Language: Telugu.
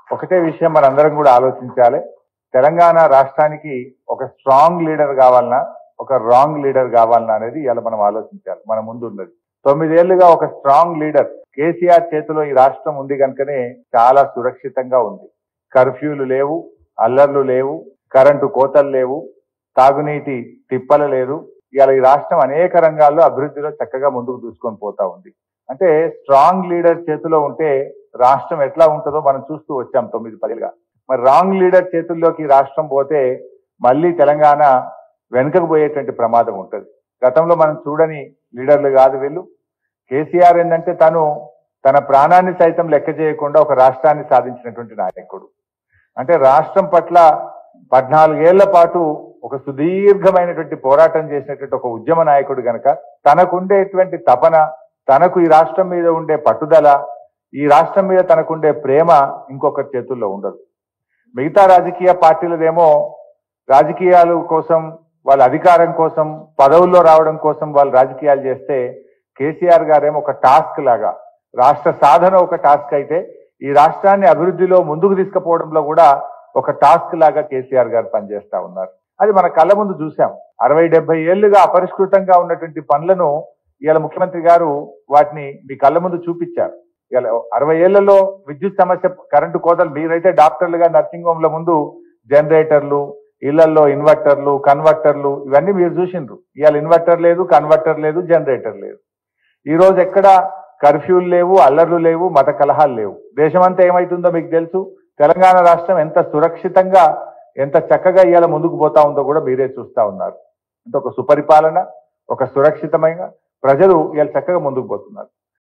ఒకటే విషయం మనందరం కూడా ఆలోచించాలి తెలంగాణ రాష్ట్రానికి ఒక స్ట్రాంగ్ లీడర్ కావాలన్నా ఒక రాంగ్ లీడర్ కావాలన్నా అనేది ఇలా మనం ఆలోచించాలి మన ముందు ఉన్నది తొమ్మిదేళ్లుగా ఒక స్ట్రాంగ్ లీడర్ కేసీఆర్ చేతిలో ఈ రాష్ట్రం ఉంది కనుకనే చాలా సురక్షితంగా ఉంది కర్ఫ్యూలు లేవు అల్లర్లు లేవు కరెంటు కోతలు లేవు తాగునీటి తిప్పలు లేదు ఇవాళ ఈ రాష్ట్రం అనేక రంగాల్లో అభివృద్ధిలో చక్కగా ముందుకు దూసుకొని పోతా ఉంది అంటే స్ట్రాంగ్ లీడర్ చేతిలో ఉంటే రాష్ట్రం ఎట్లా ఉంటుందో మనం చూస్తూ వచ్చాం తొమ్మిది పదిగా మరి రాంగ్ లీడర్ చేతుల్లోకి ఈ రాష్ట్రం పోతే మళ్ళీ తెలంగాణ వెనుకకు పోయేటువంటి ప్రమాదం ఉంటుంది గతంలో మనం చూడని లీడర్లు కాదు వీళ్ళు కేసీఆర్ ఏంటంటే తను తన ప్రాణాన్ని సైతం లెక్క చేయకుండా ఒక రాష్ట్రాన్ని సాధించినటువంటి నాయకుడు అంటే రాష్ట్రం పట్ల పద్నాలుగేళ్ల పాటు ఒక సుదీర్ఘమైనటువంటి పోరాటం చేసినటువంటి ఒక ఉద్యమ నాయకుడు గనక తనకుండేటువంటి తపన తనకు ఈ రాష్ట్రం మీద ఉండే పట్టుదల ఈ రాష్ట్రం మీద తనకుండే ప్రేమ ఇంకొకరి చేతుల్లో ఉండదు మిగతా రాజకీయ పార్టీలదేమో రాజకీయాల కోసం వాళ్ళ అధికారం కోసం పదవుల్లో రావడం కోసం వాళ్ళు రాజకీయాలు చేస్తే కేసీఆర్ గారేమో ఒక టాస్క్ లాగా రాష్ట్ర సాధన ఒక టాస్క్ అయితే ఈ రాష్ట్రాన్ని అభివృద్ధిలో ముందుకు తీసుకుపోవడంలో కూడా ఒక టాస్క్ లాగా కేసీఆర్ గారు పనిచేస్తా ఉన్నారు అది మన కళ్ళ ముందు చూసాం అరవై డెబ్బై ఏళ్లుగా అపరిష్కృతంగా ఉన్నటువంటి పనులను ఇవాళ ముఖ్యమంత్రి గారు వాటిని మీ కళ్ళ ముందు చూపించారు ఇలా అరవై ఏళ్లలో విద్యుత్ సమస్య కరెంటు కోతలు మీరైతే డాక్టర్లుగా నర్సింగ్ హోమ్ల ముందు జనరేటర్లు ఇళ్లలో ఇన్వర్టర్లు కన్వర్టర్లు ఇవన్నీ మీరు చూసిండ్రు ఇవాళ ఇన్వర్టర్ లేదు కన్వర్టర్ లేదు జనరేటర్ లేదు ఈ రోజు ఎక్కడ కర్ఫ్యూలు లేవు అల్లర్లు లేవు మత కలహాలు లేవు దేశమంతా ఏమైతుందో మీకు తెలుసు తెలంగాణ రాష్ట్రం ఎంత సురక్షితంగా ఎంత చక్కగా ఇవాళ ముందుకు పోతా ఉందో కూడా మీరే చూస్తా ఉన్నారు అంటే ఒక సుపరిపాలన ఒక సురక్షితమైన ప్రజలు ఇవాళ చక్కగా ముందుకు పోతున్నారు